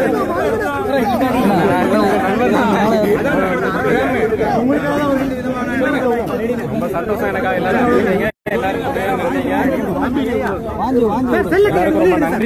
ரொம்ப சந்தோஷம் எனக்கா எல்லாரும் இருக்கீங்க எல்லாரும் துணையா இருந்தீங்க எல்லாருக்கும் ரொம்ப நன்றி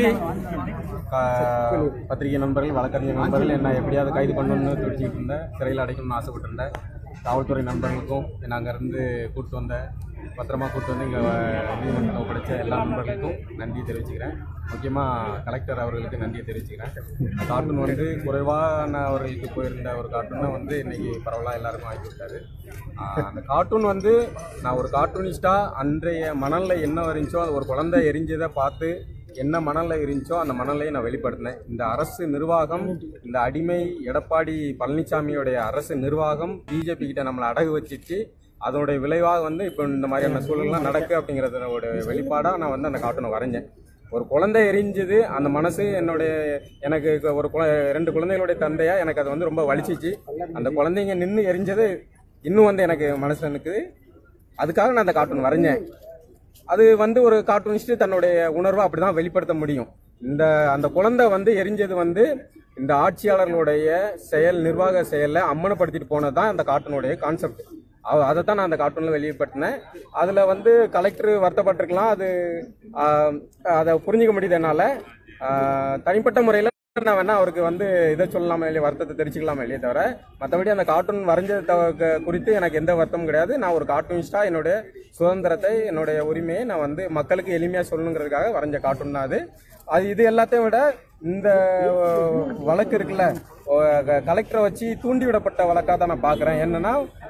கா- பத்திரிகை நண்பர்கள் வழக்கறிஞர் நண்பர்கள் என்ன எப்படியாவது கைது பண்ணணும்னு துடிச்சிட்டு இருந்தேன் சிறையில் அடைக்கணும்னு ஆசைப்பட்டிருந்தேன் காவல்துறை நண்பர்களுக்கும் என்னை அங்கேருந்து கூப்பிட்டு வந்த பத்திரமா கூப்பிட்டு வந்து இங்கே நீதிமன்றத்தில் ஒப்படைச்ச எல்லா நண்பர்களுக்கும் நன்றி தெரிவிச்சுக்கிறேன் முக்கியமாக கலெக்டர் அவர்களுக்கு நன்றியை தெரிவிச்சுக்கிறேன் கார்ட்டூன் வந்து குறைவான அவர்களுக்கு போயிருந்த ஒரு கார்ட்டூனை வந்து இன்னைக்கு பரவலாக எல்லாருக்கும் ஆக்கி விட்டாரு ஆஹ் அந்த கார்ட்டூன் வந்து நான் ஒரு கார்ட்டூனிஸ்டாக அன்றைய மணலில் என்ன இருந்துச்சோ அது ஒரு குழந்தை எரிஞ்சதை பார்த்து என்ன மணலில் இருந்துச்சோ அந்த மணலை நான் வெளிப்படுத்தினேன் இந்த அரசு நிர்வாகம் இந்த அடிமை எடப்பாடி பழனிசாமியோடைய அரசு நிர்வாகம் பிஜேபி கிட்ட நம்மளை அடகு வச்சிச்சு அதனுடைய விளைவாக வந்து இப்போ இந்த மாதிரியான சூழல்லாம் நடக்கு அப்படிங்கிறதோட வெளிப்பாடாக நான் வந்து அந்த கார்ட்டூனை வரைஞ்சேன் ஒரு குழந்தை எரிஞ்சது அந்த மனசு என்னுடைய எனக்கு இப்ப ஒரு குழ ரெண்டு குழந்தைகளுடைய தந்தையா எனக்கு அது வந்து ரொம்ப வலிச்சிச்சு அந்த குழந்தைங்க நின்று எரிஞ்சது இன்னும் வந்து எனக்கு மனசுல நிற்குது அதுக்காக நான் அந்த கார்ட்டூன் வரைஞ்சேன் அது வந்து ஒரு கார்ட்டூனிஸ்ட் தன்னுடைய உணர்வை அப்படிதான் வெளிப்படுத்த முடியும் இந்த அந்த குழந்தை வந்து எரிஞ்சது வந்து இந்த ஆட்சியாளர்களுடைய செயல் நிர்வாக செயலை அம்மனப்படுத்திட்டு போனது தான் அந்த கார்ட்டூனுடைய கான்செப்ட் அதை தான் நான் அந்த கார்ட்டூனில் வெளிப்படுத்தினேன் அதில் வந்து கலெக்டர் வருத்தப்பட்டிருக்கலாம் அது ஆஹ், அதை புரிஞ்சுக்க முடியுது என்னால் தனிப்பட்ட முறையில் நான் வேணா அவருக்கு வந்து இதை சொல்லலாமே இல்லையா வருத்தத்தை தெரிஞ்சுக்கலாமே இல்லையே தவிர மற்றபடி அந்த கார்ட்டூன் வரைஞ்சது தவ- க- குறித்து எனக்கு எந்த வருத்தமும் கிடையாது நான் ஒரு கார்ட்டூனிஸ்டா என்னுடைய சுதந்திரத்தை என்னுடைய உரிமையை நான் வந்து மக்களுக்கு எளிமையாக சொல்லணுங்கிறதுக்காக வரைஞ்ச கார்ட்டூன் தான் அது அது இது எல்லாத்தையும் விட இந்த அஹ், வழக்கு இருக்குல்ல அஹ், க- கலெக்டரை வச்சு தூண்டிவிடப்பட்ட வழக்காக தான் நான் பார்க்குறேன் என்னன்னா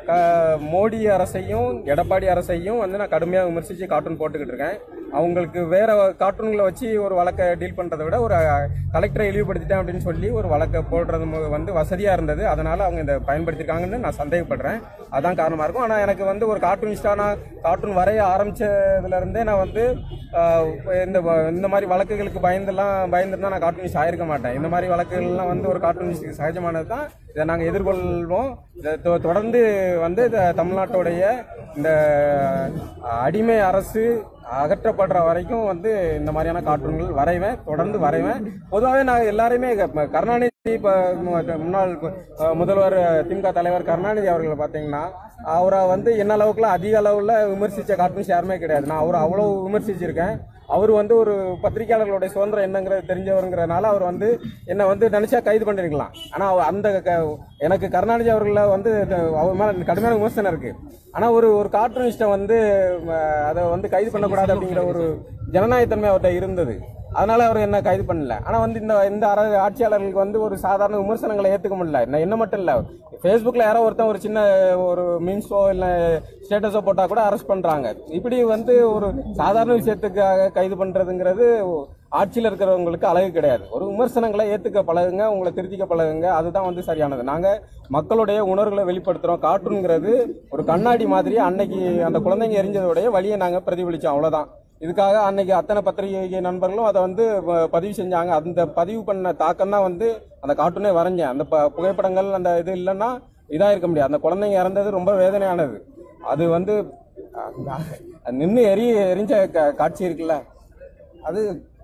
க- மோடி அரசையும் எடப்பாடி அரசையும் வந்து நான் கடுமையாக விமர்சித்து கார்ட்டூன் போட்டுக்கிட்டு இருக்கேன் அவங்களுக்கு வேற கார்ட்டூன்களை வச்சு ஒரு வழக்கை டீல் பண்ணுறதை விட ஒரு அஹ், கலெக்டரை இழிவுபடுத்திட்டேன் அப்படின்னு சொல்லி ஒரு வழக்கை போடுறது மு- வந்து வசதியாக இருந்தது அதனால அவங்க இதை பயன்படுத்தியிருக்காங்கன்னு நான் சந்தேகப்படுறேன் அதான் காரணமாக இருக்கும் ஆனால் எனக்கு வந்து ஒரு கார்ட்டூனிஸ்டாக நான் கார்ட்டூன் வரைய ஆரம்பிச்சதுல இருந்தே நான் வந்து ஆஹ், இந்த வ- இந்த மாதிரி வழக்குகளுக்கு பயந்துலாம் பயந்துருந்தா நான் கார்ட்டூனிஸ்ட் ஆயிருக்க மாட்டேன் இந்த மாதிரி வழக்குகள்லாம் வந்து ஒரு கார்ட்டூனிஸ்டுக்கு சகஜமானது தான் இதை நாங்கள் எதிர்கொள்வோம் இதை தொ- தொடர்ந்து வந்து இந்த தமிழ்நாட்டுடைய இந்த அஹ், அடிமை அரசு அகற்றப்படுற வரைக்கும் வந்து இந்த மாதிரியான கார்ட்டூன்கள் வரைவேன் தொடர்ந்து வரைவேன் பொதுவாகவே நான் எல்லாரையுமே க- கருணாநிதி இப்போ முன்னாள் அஹ், முதல்வர் திமுக தலைவர் கருணாநிதி அவர்களை பார்த்தீங்கன்னா அவரை வந்து என்ன அளவுக்குலாம் அதிக அளவில் விமர்சித்த கார்ட்டூன்ஸ் யாருமே கிடையாது நான் அவரை அவ்வளோ விமர்சிச்சிருக்கேன் அவர் வந்து ஒரு பத்திரிகையாளர்களுடைய சுதந்திரம் என்னங்கிறது தெரிஞ்சவருங்கிறனால அவர் வந்து என்னை வந்து நினைச்சா கைது பண்ணிருக்கலாம் ஆனால் அந்த க- எனக்கு கருணாநிதி அவர்களை வந்து த- அவர் மேலே கடுமையான விமர்சனம் இருக்கு ஆனால் ஒரு ஒரு கார்ட்டூனிஸ்ட்டை வந்து ம, அதை வந்து கைது பண்ணக்கூடாது அப்படிங்கிற ஒரு ஜனநாயகத்தன்மை அவர்கிட்ட இருந்தது அதனால அவர் என்ன கைது பண்ணல ஆனா வந்து இந்த இந்த அர- ஆட்சியாளர்களுக்கு வந்து ஒரு சாதாரண விமர்சனங்களை ஏத்துக்க முடியல என்ன என்ன மட்டும் இல்ல ஃபேஸ்புக்ல யாரோ ஒருத்தன் ஒரு சின்ன ஒரு மீன்ஸோ இல்ல ஸ்டேட்டஸோ போட்டா கூட அரெஸ்ட் பண்றாங்க இப்படி வந்து ஒரு சாதாரண விஷயத்துக்காக கைது பண்றதுங்கிறது ஆட்சியில் இருக்கிறவங்களுக்கு அழகு கிடையாது ஒரு விமர்சனங்களை ஏத்துக்க பழகுங்க உங்களை திருத்திக்க பழகுங்க அதுதான் வந்து சரியானது நாங்க மக்களுடைய உணர்வுகளை வெளிப்படுத்துறோம் கார்ட்டூன்ங்கிறது ஒரு கண்ணாடி மாதிரி அன்னைக்கு அந்த குழந்தைங்க எரிஞ்சதோடைய வழியை நாங்க பிரதிபலிச்சோம் அவ்வளவுதான் இதுக்காக அன்னைக்கு அத்தனை பத்திரிகை நண்பர்களும் அதை வந்து ப- பதிவு செஞ்சாங்க அந்த பதிவு பண்ண தாக்கம் தான் வந்து அந்த கார்ட்டூனே வரைஞ்சேன் அந்த ப- புகைப்படங்கள் அந்த இது இல்லைன்னா இதாக இருக்க முடியாது அந்த குழந்தைங்க இறந்தது ரொம்ப வேதனையானது அது வந்து நின்று எரி எரிஞ்ச கா- காட்சி இருக்குல்ல அது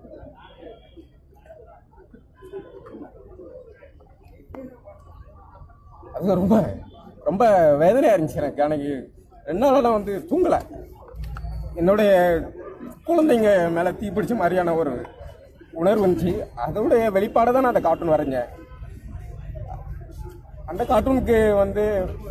அது ரொம்ப ரொம்ப வேதனையா இருந்துச்சு எனக்கு அன்னைக்கு ரெண்டு நாளா நான் வந்து தூங்கலை என்னுடைய குழந்தைங்க மேலே தீப்பிடிச்ச மாதிரியான ஒரு உணர்வு இருந்துச்சு அதோடைய வெளிப்பாடை தான் நான் அந்த கார்ட்டூன் வரைஞ்சேன் அந்த கார்ட்டூனுக்கு வந்து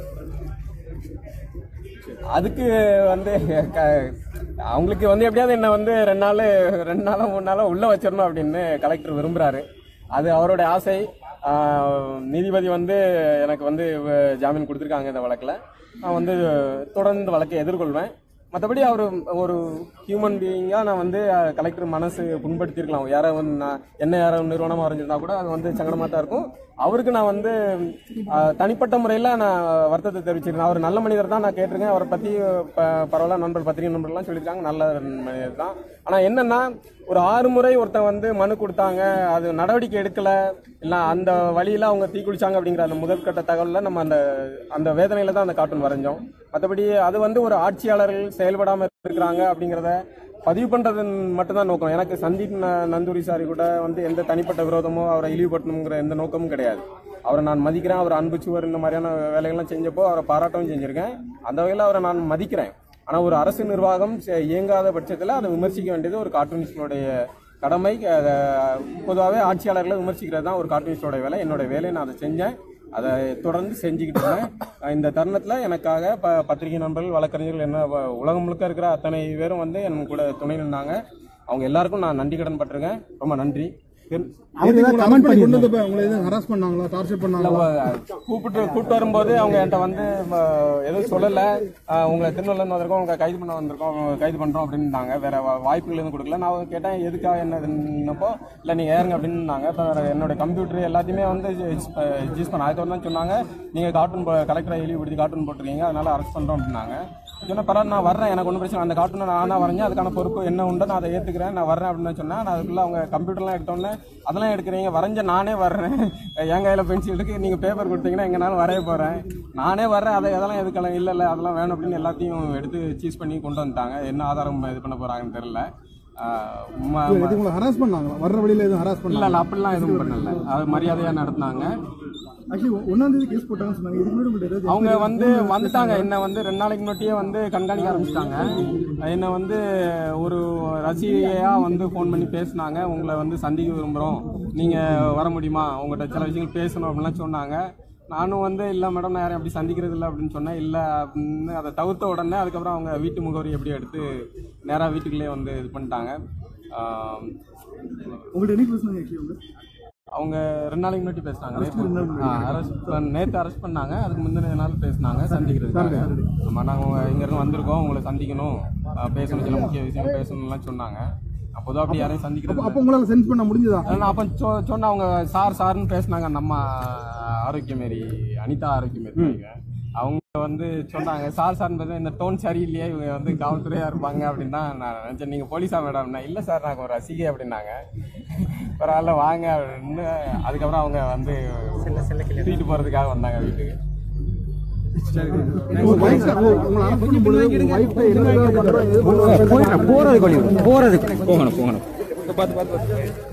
அதுக்கு வந்து க- அவங்களுக்கு வந்து எப்படியாவது என்ன வந்து ரெண்டு நாள் ரெண்டு நாளோ மூணு நாளோ உள்ள வச்சிடணும் அப்படின்னு கலெக்டர் விரும்புறாரு அது அவருடைய ஆசை ஆஹ், நீதிபதி வந்து எனக்கு வந்து வ- ஜாமீன் கொடுத்துருக்காங்க இந்த வழக்கில் நான் வந்து தொடர்ந்து வழக்கை எதிர்கொள்வேன் மற்றபடி அவர் ஒரு ஹியூமன் பீயிங்காக நான் வந்து கலெக்டர் மனசு புண்படுத்தியிருக்கலாம் யாரை வந்து நான் என்ன யாரோ நிறுவனமாக வரைஞ்சிருந்தா கூட அது வந்து சங்கடமாக தான் இருக்கும் அவருக்கு நான் வந்து ஆஹ், தனிப்பட்ட முறையில் நான் வருத்தத்தை தெரிவிச்சிருக்கேன் அவர் நல்ல மனிதர் தான் நான் கேட்டிருக்கேன் அவரை பற்றி பரவாயில்ல நண்பர் பத்திரிகை நண்பர்லாம் சொல்லியிருக்காங்க நல்ல மனிதர் தான் ஆனால் என்னன்னா ஒரு ஆறு முறை ஒருத்தன் வந்து மனு கொடுத்தாங்க அது நடவடிக்கை எடுக்கல இல்லை அந்த வழியில அவங்க தீக்குளிச்சாங்க அப்படிங்கிற அந்த முதற்கட்ட தகவலில் நம்ம அந்த அந்த வேதனையில தான் அந்த கார்ட்டூன் வரைஞ்சோம் மற்றபடி அது வந்து ஒரு ஆட்சியாளர்கள் செயல்படாமல் இருக்கிறாங்க அப்படிங்கிறத பதிவு பண்றது மட்டும்தான் நோக்கம் எனக்கு சந்தீப் ந- நந்தூரி சாரி கூட வந்து எந்த தனிப்பட்ட விரோதமோ அவரை இழிவுபடுத்தணுங்கிற எந்த நோக்கமும் கிடையாது அவரை நான் மதிக்கிறேன் அவர் அன்பு சுவர் இந்த மாதிரியான வேலைகள்லாம் செஞ்சப்போ அவரை பாராட்டவும் செஞ்சிருக்கேன் அந்த வகையில் அவரை நான் மதிக்கிறேன் ஆனால் ஒரு அரசு நிர்வாகம் செ- இயங்காத பட்சத்தில் அதை விமர்சிக்க வேண்டியது ஒரு கார்ட்டூனிஸ்டோடைய கடமை அஹ், பொதுவாகவே ஆட்சியாளர்களை விமர்சிக்கிறது தான் ஒரு கார்ட்டூனிஸ்டோட வேலை என்னோட வேலையை நான் அதை செஞ்சேன் அதை தொடர்ந்து செஞ்சுக்கிட்டு இருக்கேன் இந்த தருணத்தில் எனக்காக ப பத்திரிகை நண்பர்கள் வழக்கறிஞர்கள் என்ன வ- உலகம் முழுக்க இருக்கிற அத்தனை பேரும் வந்து என் கூட துணை நின்னாங்க அவங்க எல்லாருக்கும் நான் நன்றி கடன் பட்டிருக்கேன் ரொம்ப நன்றி தென்- அவங்க ஏதாவது கமெண்ட் பண்ணி கொண்டு வந்து உங்களை எதுவும் ஹராஸ் பண்ணாங்களா டார்ச்சர் பண்ணாங்களா கூப்பிட்டு கூப்பிட்டு வரும்போது அவங்க என்கிட்ட வந்து ம, எதுவும் சொல்லலை அஹ், உங்களை திருநெல்வேலிருந்து வந்திருக்கோம் உங்களை கைது பண்ண வந்திருக்கோம் கைது பண்ணுறோம் அப்படின்னாங்க வேற வா- வாய்ப்புகள் எதுவும் கொடுக்கல நான் கேட்டேன் எதுக்காக என்னதுன்னப்போ இல்லை நீங்கள் ஏறுங்க அப்படின்னாங்க இப்போ என்னோட கம்ப்யூட்டர் எல்லாத்தையுமே வந்து ஜூஸ் பண்ண அதுக்கு தான் சொன்னாங்க நீங்கள் கார்ட்டூன் கலெக்டரை இழிவுபடுத்தி கார்ட்டூன் போட்டிருக்கீங்க அதனால அரெஸ்ட் பண்ணுறோம் அப்படின்னாங்க சொன்ன பரவாயில்ல நான் வரேன் எனக்கு ஒன்றும் பிரச்சனை இல்லை. அந்த கார்ட்டூனை நான் தான் வரைஞ்சேன் அதுக்கான பொறுப்பு என்ன உண்டோ நான் அதை ஏற்றுக்கிறேன் நான் வரேன் அப்படின்னு சொன்னேன் நான் அதுக்குள்ள அவங்க கம்ப்யூட்டர்லாம் எடுத்தோன்னே அதெல்லாம் எடுக்கிறீங்க வரைஞ்ச நானே வர்றேன் என் கையில் பென்சில் இருக்கு நீங்கள் பேப்பர் கொடுத்தீங்கன்னா எங்கனாலும் வரைய போகிறேன் நானே வர்றேன் அதை அதெல்லாம் எதுக்கெல்லாம் இல்லை இல்லை அதெல்லாம் வேணும் அப்படின்னு எல்லாத்தையும் எடுத்து சீஸ் பண்ணி கொண்டு வந்துட்டாங்க என்ன ஆதாரம் இது பண்ண போகிறாங்கன்னு தெரில இது உங்களை ஹராஸ் பண்ணாங்களா வர்ற வழியில எதுவும் ஹராஸ் இல்லை இல்லை அப்படிலாம் எதுவும் பண்ணல அது மரியாதையாக நடத்துனாங்க ஆக்சுவலி ஒன்னாம் தேதி கேஸ் போட்டாங்கன்னு சொன்னாங்க இதுக்கு முன்னாடி உங்கள்ட்ட ஏதாவது அவங்க வந்து வந்துட்டாங்க என்ன வந்து ரெண்டு நாளைக்கு முன்னாடியே வந்து கண்காணிக்க ஆரம்பிச்சிட்டாங்க என்னை வந்து ஒரு ரசிகையா வந்து ஃபோன் பண்ணி பேசினாங்க உங்களை வந்து சந்திக்க விரும்புகிறோம் நீங்கள் வர முடியுமா உங்கள்கிட்ட சில விஷயங்கள் பேசணும் அப்படின்லாம் சொன்னாங்க நானும் வந்து இல்லை மேடம் நான் யாரையும் அப்படி சந்திக்கிறது இல்லை அப்படின்னு சொன்னேன் இல்லை அப்படின்னு அதை தவிர்த்த உடனே அதுக்கப்புறம் அவங்க வீட்டு முகவரி எப்படி எடுத்து நேராக வீட்டுக்குள்ளேயே வந்து இது பண்ணிட்டாங்க ஆம், உங்கள்ட்ட என்ன பேசுனாங்க ஆக்சுவலி அவங்க அவங்க ரெண்டு நாளைக்கு முன்னாடி பேசினாங்க அரெஸ்ட் நேற்று அரெஸ்ட் பண்ணாங்க அதுக்கு முந்தின நாள் பேசினாங்க சந்திக்கிறதுக்காக ஆமாம் நாங்கள் இங்கேருந்து வந்திருக்கோம் உங்களை சந்திக்கணும் ஆ, பேசணும் சில முக்கிய விஷயம் பேசணும்லாம் சொன்னாங்க அப்போதான் அப்படி யாரையும் சந்திக்கிறது அப்போ உங்களால சென்ஸ் பண்ண முடிஞ்சதா நான் அப்போ சொ சொன்ன அவங்க சார் சார்னு பேசினாங்க நம்ம ஆரோக்கியமேரி அனிதா ஆரோக்கியமேரி நினைக்கிறேன். அவங்க வந்து சொன்னாங்க சார் சார்னு பேச இந்த டோன் சரியில்லையே இவங்க வந்து காவல்துறையா இருப்பாங்க அப்படின்னு தான் நான் நினச்சேன் நீங்கள் போலீஸா மேடம் நான் இல்லை சார் நாங்கள் ஒரு ரசிகை அப்படின்னாங்க பரவாயில்ல வாங்க அப்படின்னு அதுக்கப்புறம் அவங்க வந்து தூக்கிட்டு போகிறதுக்காக வந்தாங்க வீட்டுக்கு உங்க wife- உங்க- உங்களை அரெஸ்ட் பண்ணும் பொழுது உங்க wife கிட்ட என்ன ஏதாவது பண்றாங்க? போறதுக்கு போறதுக்கு போகணும் போகணும் பார்த்து பார்த்து